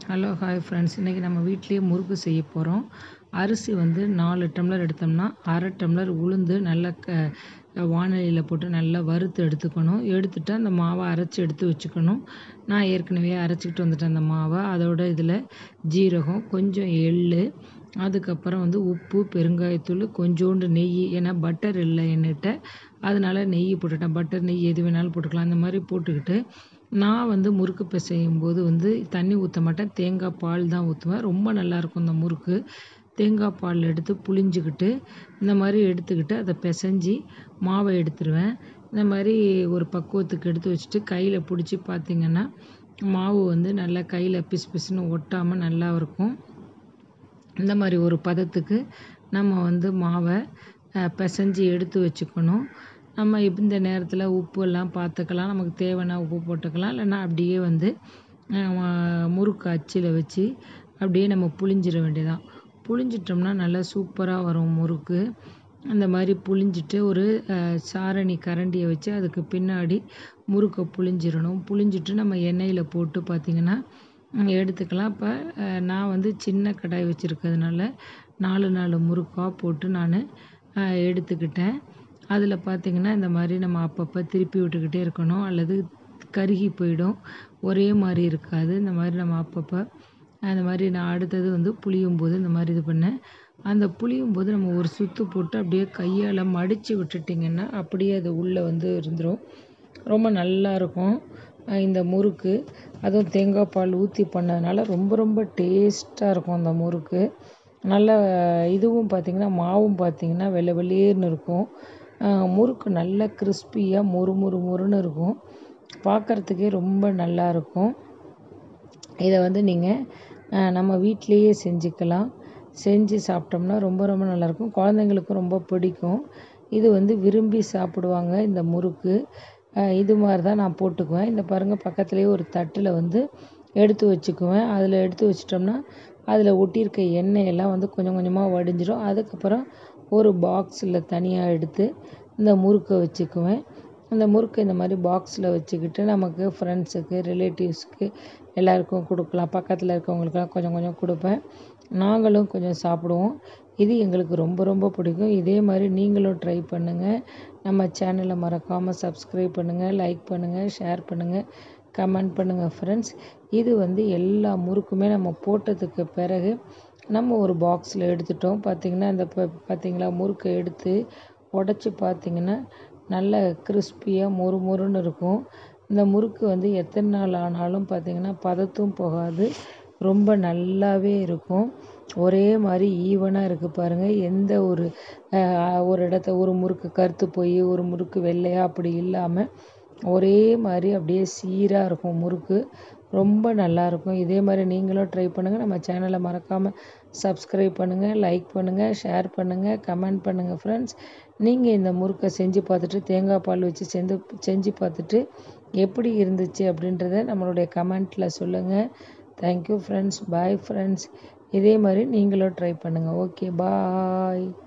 hello hi friends இன்றைக்கி நம்ம வீட்டிலேயே முறுக்கு செய்ய போகிறோம் அரிசி வந்து நாலு டம்ளர் எடுத்தோம்னா அரை டம்ளர் உளுந்து நல்லா க வானலியில் போட்டு நல்லா வறுத்து எடுத்துக்கணும் எடுத்துட்டு அந்த மாவை அரைச்சி எடுத்து வச்சுக்கணும் நான் ஏற்கனவே அரைச்சிக்கிட்டு வந்துட்டேன் அந்த மாவை அதோட இதில் ஜீரகம் கொஞ்சம் எள் அதுக்கப்புறம் வந்து உப்பு பெருங்காயத்தூள் கொஞ்சோண்டு நெய் ஏன்னா பட்டர் இல்லை என்கிட்ட அதனால் நெய் போட்டுட்டேன் பட்டர் நெய் எது வேணாலும் போட்டுக்கலாம் அந்த மாதிரி போட்டுக்கிட்டு நான் வந்து முறுக்கு பிசையும் போது வந்து தண்ணி ஊற்ற மாட்டேன் தேங்காய் பால் தான் ஊற்றுவேன் ரொம்ப நல்லாயிருக்கும் இந்த முறுக்கு தேங்காய் பால் எடுத்து புழிஞ்சிக்கிட்டு இந்த மாதிரி எடுத்துக்கிட்டு அதை பிசைஞ்சி மாவை எடுத்துருவேன் இந்த மாதிரி ஒரு பக்குவத்துக்கு எடுத்து வச்சுட்டு கையில் பிடிச்சி பார்த்திங்கன்னா மாவு வந்து நல்லா கையில் பிசு பிசுன்னு ஒட்டாமல் நல்லா இருக்கும் இந்த மாதிரி ஒரு பதத்துக்கு நம்ம வந்து மாவை பிசைஞ்சி எடுத்து வச்சுக்கணும் நம்ம இந்த நேரத்தில் உப்பு எல்லாம் பார்த்துக்கலாம் நமக்கு தேவைன்னா உப்பு போட்டுக்கலாம் இல்லைன்னா அப்படியே வந்து முறுக்கு அச்சில் வச்சு அப்படியே நம்ம புழிஞ்சிட வேண்டியதான் புழிஞ்சிட்டோம்னா நல்லா சூப்பராக வரும் முறுக்கு அந்த மாதிரி புழிஞ்சிட்டு ஒரு சாரணி கரண்டியை வச்சு அதுக்கு பின்னாடி முறுக்கை புழிஞ்சிடணும் புழிஞ்சிட்டு நம்ம எண்ணெயில் போட்டு பார்த்திங்கன்னா எடுத்துக்கலாம் இப்போ நான் வந்து சின்ன கடாய் வச்சுருக்கிறதுனால நாலு நாலு முறுக்காக போட்டு நான் எடுத்துக்கிட்டேன் அதில் பார்த்திங்கன்னா இந்த மாதிரி நம்ம அப்பப்போ திருப்பி விட்டுக்கிட்டே இருக்கணும் அல்லது கருகி போயிடும் ஒரே மாதிரி இருக்காது இந்த மாதிரி நம்ம அப்பப்போ அந்த மாதிரி நான் அடுத்தது வந்து புளியும் போது இந்த மாதிரி இது பண்ணேன் அந்த புளியும் போது நம்ம ஒரு சுற்று போட்டு அப்படியே கையால் மடித்து விட்டுட்டிங்கன்னா அப்படியே அது உள்ளே வந்து இருந்துடும் ரொம்ப நல்லாயிருக்கும் இந்த முறுக்கு அதுவும் தேங்காய் பால் ஊற்றி பண்ணதுனால ரொம்ப ரொம்ப டேஸ்ட்டாக இருக்கும் அந்த முறுக்கு நல்ல இதுவும் பார்த்திங்கன்னா மாவும் பார்த்திங்கன்னா வெள்ளை வெளியேன்னு இருக்கும் முறுக்கு நல்ல கிறிஸ்பியாக மொறு மொறு மொறுன்னு இருக்கும் பார்க்குறதுக்கே ரொம்ப நல்லா இருக்கும் இதை வந்து நீங்கள் நம்ம வீட்டிலையே செஞ்சுக்கலாம் செஞ்சு சாப்பிட்டோம்னா ரொம்ப ரொம்ப நல்லாயிருக்கும் குழந்தைங்களுக்கும் ரொம்ப பிடிக்கும் இது வந்து விரும்பி சாப்பிடுவாங்க இந்த முறுக்கு இது மாதிரி தான் நான் போட்டுக்குவேன் இந்த பாருங்கள் பக்கத்துலேயே ஒரு தட்டில் வந்து எடுத்து வச்சுக்குவேன் அதில் எடுத்து வச்சிட்டோம்னா அதில் ஒட்டியிருக்க எண்ணெயெல்லாம் வந்து கொஞ்சம் கொஞ்சமாக வடிஞ்சிடும் அதுக்கப்புறம் ஒரு பாக்ஸில் தனியாக எடுத்து இந்த முறுக்கை வச்சுக்குவேன் அந்த முறுக்கு இந்த மாதிரி பாக்ஸில் வச்சுக்கிட்டு நமக்கு ஃப்ரெண்ட்ஸுக்கு ரிலேட்டிவ்ஸுக்கு எல்லாருக்கும் கொடுக்கலாம் பக்கத்தில் இருக்கவங்களுக்கெல்லாம் கொஞ்சம் கொஞ்சம் கொடுப்பேன் நாங்களும் கொஞ்சம் சாப்பிடுவோம் இது எங்களுக்கு ரொம்ப ரொம்ப பிடிக்கும் இதே மாதிரி நீங்களும் ட்ரை பண்ணுங்கள் நம்ம சேனலை மறக்காமல் சப்ஸ்கிரைப் பண்ணுங்கள் லைக் பண்ணுங்கள் ஷேர் பண்ணுங்கள் கமெண்ட் பண்ணுங்கள் ஃப்ரெண்ட்ஸ் இது வந்து எல்லா முறுக்குமே நம்ம போட்டதுக்கு பிறகு நம்ம ஒரு பாக்ஸில் எடுத்துட்டோம் பார்த்திங்கன்னா இந்த பார்த்திங்களா முறுக்கை எடுத்து உடச்சி பார்த்திங்கன்னா நல்ல கிறிஸ்பியாக மொறு மொறுன்னு இருக்கும் இந்த முறுக்கு வந்து எத்தனை நாள் ஆனாலும் பார்த்திங்கன்னா பதத்தும் போகாது ரொம்ப நல்லாவே இருக்கும் ஒரே மாதிரி ஈவனாக இருக்குது பாருங்கள் எந்த ஒரு ஒரு இடத்த ஒரு முறுக்கு கருத்து போய் ஒரு முறுக்கு வெள்ளையாக அப்படி இல்லாமல் ஒரே மாதிரி அப்படியே சீராக இருக்கும் முறுக்கு ரொம்ப நல்லாயிருக்கும் இதே மாதிரி நீங்களும் ட்ரை பண்ணுங்கள் நம்ம சேனலை மறக்காமல் சப்ஸ்கிரைப் பண்ணுங்கள் லைக் பண்ணுங்கள் ஷேர் பண்ணுங்கள் கமெண்ட் பண்ணுங்கள் ஃப்ரெண்ட்ஸ் நீங்கள் இந்த முறுக்கை செஞ்சு பார்த்துட்டு தேங்காய் பால் வச்சு செஞ்சு செஞ்சு பார்த்துட்டு எப்படி இருந்துச்சு அப்படின்றத நம்மளுடைய கமெண்ட்டில் சொல்லுங்கள் தேங்க்யூ ஃப்ரெண்ட்ஸ் பாய் ஃப்ரெண்ட்ஸ் இதே மாதிரி நீங்களும் ட்ரை பண்ணுங்கள் ஓகே பாய்